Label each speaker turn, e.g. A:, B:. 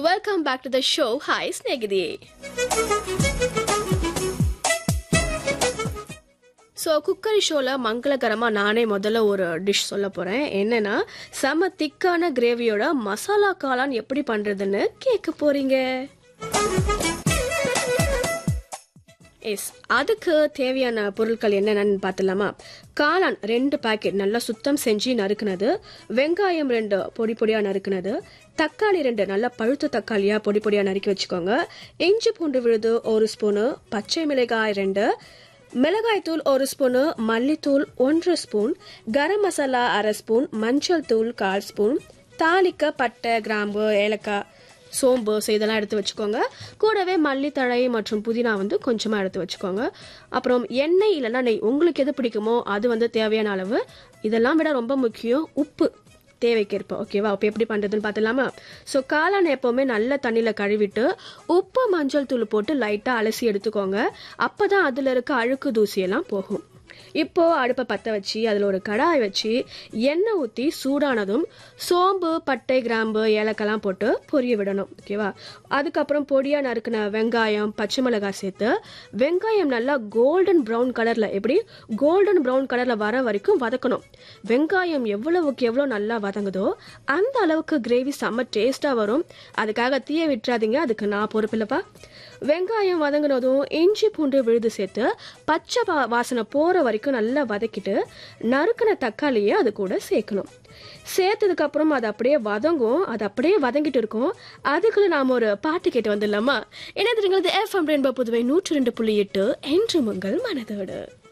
A: welcome back to the show hi ஸ்நேகிதி so cookery ஷோவில் மங்களகரமாக நானே முதல்ல ஒரு டிஷ் சொல்ல போகிறேன் என்னன்னா செம திக்கான கிரேவியோட மசாலா காளான் எப்படி பண்ணுறதுன்னு கேட்க போகிறீங்க எஸ் அதுக்கு தேவையான பொருட்கள் என்னென்னு பார்த்துலாமா காளான் ரெண்டு பாக்கெட் நல்லா சுத்தம் செஞ்சு நறுக்குனது வெங்காயம் ரெண்டு பொடி பொடியாக நறுக்குனது தக்காளி ரெண்டு நல்லா பழுத்த தக்காளியாக பொடி பொடியாக நறுக்கி வச்சுக்கோங்க இஞ்சி பூண்டு விழுது ஒரு ஸ்பூனு பச்சை மிளகாய் ரெண்டு மிளகாய்த்தூள் ஒரு ஸ்பூனு மல்லித்தூள் ஒன்று ஸ்பூன் கரம் மசாலா அரை ஸ்பூன் மஞ்சள் தூள் கால் ஸ்பூன் தாளிக்க பட்டை கிராம்பு ஏலக்காய் சோம்பு ஸோ இதெல்லாம் எடுத்து வச்சுக்கோங்க கூடவே மல்லித்தழை மற்றும் புதினா வந்து கொஞ்சமாக எடுத்து வச்சுக்கோங்க அப்புறம் எண்ணெய் இல்லைன்னா நெய் உங்களுக்கு எது பிடிக்குமோ அது வந்து தேவையான அளவு இதெல்லாம் விட ரொம்ப முக்கியம் உப்பு தேவைக்கேற்ப ஓகேவா அப்போ எப்படி பண்ணுறதுன்னு பார்த்துலாமா ஸோ காளான் எப்போவுமே நல்ல தண்ணியில் கழுவிட்டு உப்பு மஞ்சள் தூள் போட்டு லைட்டாக அலசி எடுத்துக்கோங்க அப்போ தான் அதில் இருக்க அழுக்கு தூசியெல்லாம் போகும் இப்போ அடுப்பை பற்ற வச்சு அதில் ஒரு கடாய் வச்சு எண்ணெய் ஊற்றி சூடானதும் சோம்பு பட்டை கிராம்பு ஏலக்கெல்லாம் போட்டு பொரிய விடணும் ஓகேவா அதுக்கப்புறம் பொடியாக நறுக்கின வெங்காயம் பச்சை மிளகாய் சேர்த்து வெங்காயம் நல்லா கோல்டன் ப்ரௌன் கலரில் எப்படி கோல்டன் ப்ரௌன் கலரில் வர வரைக்கும் வதக்கணும் வெங்காயம் எவ்வளவுக்கு எவ்வளோ நல்லா வதங்குதோ அந்த அளவுக்கு கிரேவி செம்ம டேஸ்ட்டாக வரும் அதுக்காக தீய விட்டுறாதீங்க அதுக்கு நான் பொறுப்பில்லைப்பா வெங்காயம் வதங்கினதும் இஞ்சி பூண்டு விழுது சேர்த்து பச்சை வா- வாசனை போகிற வரைக்கும் நல்லா வதக்கிட்டு நறுக்கின தக்காளியை அது கூட சேர்க்கணும் சேர்த்ததுக்கு அப்புறம் அது அப்படியே வதங்கும் அது அப்படியே வதங்கிட்டு இருக்கும் அதுக்குள்ள நாம ஒரு பாட்டு கேட்டு வந்துடலாமா என்ன தெரியுங்களது எஃப்எம் ரென்பா புதுவை நூற்றி ரெண்டு புள்ளி எட்டு என்று உங்கள் மனதோடு